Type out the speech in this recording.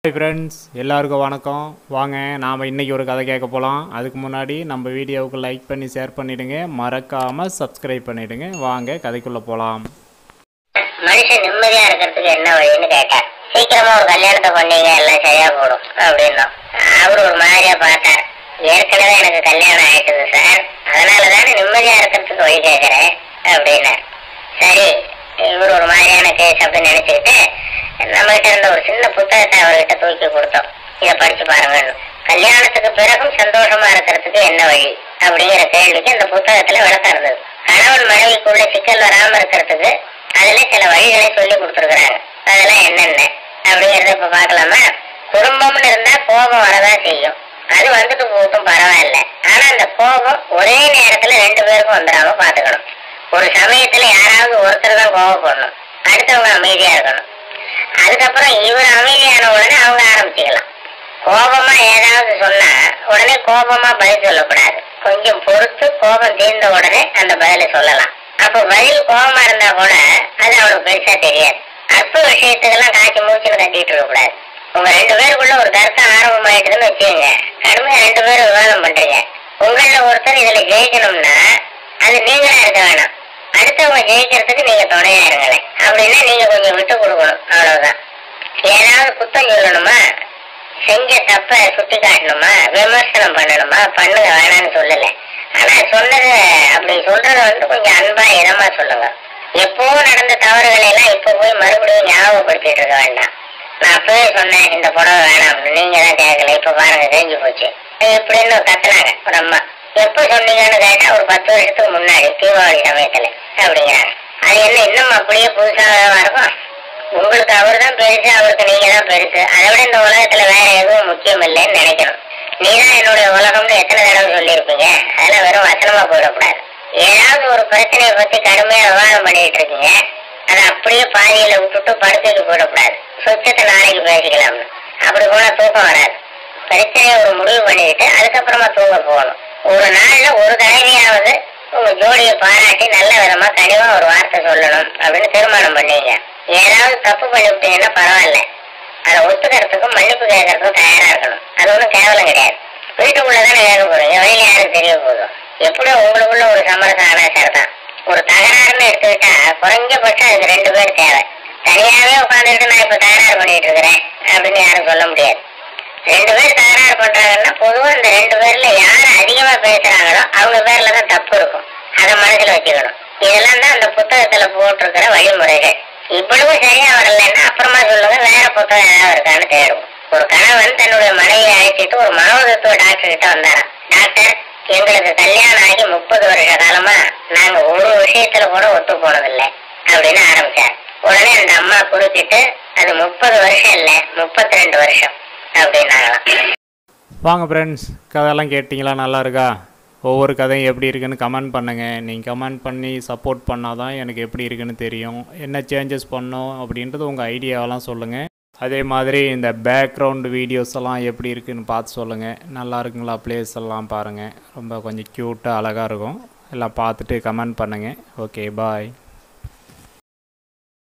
hi friends எல்லாருக்கும் வணக்கம் வாங்க நாம் இன்றைக்கி ஒரு கதை கேட்க போகலாம் அதுக்கு முன்னாடி நம்ம வீடியோவுக்கு லைக் பண்ணி ஷேர் பண்ணிவிடுங்க மறக்காமல் சப்ஸ்கிரைப் பண்ணிவிடுங்க வாங்க கதைக்குள்ளே போகலாம் மனுஷன் நிம்மதியா இருக்கிறதுக்கு என்ன வழின்னு கேட்டார் சீக்கிரமா ஒரு கல்யாணத்தை பண்ணீங்க எல்லாம் சரியா போடும் அப்படின்னோம் அவர் ஒரு மாதிரியா பார்த்தார் ஏற்கனவே எனக்கு கல்யாணம் ஆயிட்டுது சார் அதனாலதானே நிம்மதியா இருக்கிறதுக்கு வழி கேட்கிறேன் அப்படின்னார் சரி இவர் ஒரு மாதிரியான கேஸ் அப்படின்னு நினைச்சுக்கிட்டு நம்ம கிட்ட இருந்த ஒரு சின்ன புத்தகத்தை அவர்கிட்ட தூக்கி கொடுத்தோம் இதை படிச்சு பாருங்க கல்யாணத்துக்கு பிறகும் சந்தோஷமா இருக்கிறதுக்கு என்ன வழி அப்படிங்கிற கேள்விக்கு அந்த புத்தகத்துல விளக்கம் இருந்தது கணவன் மனைவிக்குள்ள சிக்கல் வராம இருக்கிறதுக்கு அதுல சில வழிகளை சொல்லி கொடுத்துருக்குறாங்க அதெல்லாம் என்னென்ன அப்படிங்கறத இப்ப பார்க்கலாமா குடும்பம்னு இருந்தா கோபம் வரதான் செய்யும் அது வந்துட்டு போகட்டும் பரவாயில்ல ஆனா அந்த கோபம் ஒரே நேரத்துல ரெண்டு பேருக்கும் வந்துடாம பாத்துக்கணும் ஒரு சமயத்துல யாராவது ஒருத்தர் தான் கோபப்படணும் அடுத்தவங்க அமைதியா இருக்கணும் அதுக்கப்புறம் இவர் அமைதியான உடனே அவங்க ஆரம்பிச்சுக்கலாம் கோபமா ஏதாவது சொன்னா உடனே கோபமா பதில் சொல்லக்கூடாது கொஞ்சம் பொறுத்து கோபம் தீர்ந்த உடனே அந்த பதிலை சொல்லலாம் அப்ப பதில் கோபமா இருந்தா கூட அது அவனுக்கு பெருசா தெரியாது அற்ப விஷயத்துக்கெல்லாம் காய்ச்சி மூச்சுன்னு கட்டிட்டு இருக்கக்கூடாது உங்க ரெண்டு பேருக்குள்ள ஒரு தர்க்கம் ஆரம்பமாயிட்டுதுன்னு வச்சுக்கோங்க கடுமையா ரெண்டு பேரும் விவாதம் பண்றீங்க உங்கள ஒருத்தர் இதுல ஜெயிக்கணும்னா அது நீங்களா இருக்க வேணாம் அடுத்தவங்க ஜெயிக்கிறதுக்கு நீங்க துணையா இருங்களேன் அப்படின்னா நீங்க கொஞ்சம் விட்டு கொடுக்கணும் அவ்வளவுதான் ஏதாவது குத்தம் சொல்லணுமா செஞ்ச தப்ப சுட்டி காட்டணுமா விமர்சனம் பண்ணணுமா பண்ணுங்க வேணாம்னு சொல்லல ஆனா சொன்னது அப்படி சொல்றத வந்து கொஞ்சம் அன்பா இதமா சொல்லுங்க எப்பவும் நடந்த தவறுகளை எல்லாம் இப்ப போய் மறுபடியும் ஞாபகப்படுத்திட்டு இருக்க வேண்டாம் நான் அப்பவே சொன்னேன் இந்த புடவை வேணாம் நீங்க தான் கேட்கல இப்ப பாருங்க தெரிஞ்சு போச்சு இப்படின்னு கத்துனாங்க ஒரு அம்மா எப்ப சொன்னீங்கன்னு கேட்டா ஒரு பத்து வருஷத்துக்கு முன்னாடி தீபாவளி சமயத்துல அப்படிங்கிறாங்க அது என்ன இன்னும் அப்படியே புதுசாக இருக்கும் உங்களுக்கு அவர் தான் பெருசு அவருக்கு நீங்க தான் பெருசு அதை விட இந்த உலகத்துல வேற எதுவும் முக்கியம் இல்லைன்னு நினைக்கணும் நீதான் என்னுடைய உலகம்னு எத்தனை தடவை சொல்லியிருப்பீங்க அதெல்லாம் வெறும் வசனமா போயிடக்கூடாது ஏதாவது ஒரு பிரச்சனையை பத்தி கடுமையா விவாதம் பண்ணிட்டு இருக்கீங்க அதை அப்படியே பாதியில விட்டுட்டு படுக்கைக்கு போயிடக்கூடாது சொச்சத்தை நாளைக்கு பேசிக்கலாம்னு அப்படி போனா தூக்கம் வராது பிரச்சனையை ஒரு முடிவு பண்ணிக்கிட்டு அதுக்கப்புறமா தூங்க போகணும் ஒரு நாள்ல ஒரு தடவையாவது உங்க ஜோடியை பாராட்டி நல்ல விதமா கனிவா ஒரு வார்த்தை சொல்லணும் அப்படின்னு தீர்மானம் பண்ணீங்க ஏதாவது தப்பு பண்ணிவிட்டீங்கன்னா பரவாயில்ல அதை ஒத்துக்கிறதுக்கும் மன்னிப்பு கேட்கறதுக்கும் தயாரா இருக்கணும் அது ஒன்றும் கேவலம் கிடையாது வீட்டுக்குள்ளதானே கேட்க போறீங்க வெளியில யாருக்கு தெரிய போதும் எப்படியும் உங்களுக்குள்ள ஒரு சமரசம் ஆனா சரிதான் ஒரு தகராறுன்னு எடுத்துக்கிட்டா குறைஞ்சபட்சம் அதுக்கு ரெண்டு பேர் தேவை தனியாவே உட்காந்துட்டு நான் இப்ப தகராறு பண்ணிட்டு இருக்கிறேன் அப்படின்னு யாரும் சொல்ல முடியாது ரெண்டு பேர் தகராறு பண்றாங்கன்னா பொதுவா இந்த ரெண்டு பேர்ல யாரு அதிகமா பேசுறாங்களோ அவங்க பேர்ல தான் தப்பு இருக்கும் அதை மனசுல வச்சுக்கணும் இதெல்லாம் தான் அந்த புத்தகத்துல போட்டிருக்கிற வழிமுறைகள் இவ்வளவு சரியா வரலன்னா அப்புறமா சொல்லுங்க வேற புத்தகம் ஏதாவது இருக்கான்னு தேடுவோம் ஒரு கணவன் தன்னுடைய மனைவியை அழைச்சிட்டு ஒரு மனோதத்துவ டாக்டர் கிட்ட வந்தாராம் டாக்டர் எங்களுக்கு கல்யாணம் ஆகி முப்பது வருஷ காலமா நாங்க ஒரு விஷயத்துல கூட ஒத்து போனதில்லை அப்படின்னு ஆரம்பிச்சார் உடனே அந்த அம்மா குறுக்கிட்டு அது முப்பது வருஷம் இல்ல முப்பத்தி ரெண்டு வருஷம் அப்படின்னாங்களாம் வாங்க ஃப்ரெண்ட்ஸ் கதையெல்லாம் கேட்டிங்களா நல்லா இருக்கா ஒவ்வொரு கதையும் எப்படி இருக்குன்னு கமெண்ட் பண்ணுங்கள் நீங்கள் கமெண்ட் பண்ணி சப்போர்ட் பண்ணால் தான் எனக்கு எப்படி இருக்குன்னு தெரியும் என்ன சேஞ்சஸ் பண்ணோம் அப்படின்றது உங்கள் ஐடியாவெல்லாம் சொல்லுங்கள் அதே மாதிரி இந்த பேக்ரவுண்ட் வீடியோஸ் எல்லாம் எப்படி இருக்குன்னு பார்த்து சொல்லுங்கள் நல்லா இருக்குங்களா பிளேஸ் எல்லாம் பாருங்கள் ரொம்ப கொஞ்சம் க்யூட்டாக அழகாக இருக்கும் எல்லாம் பார்த்துட்டு கமெண்ட் பண்ணுங்கள் ஓகே பாய்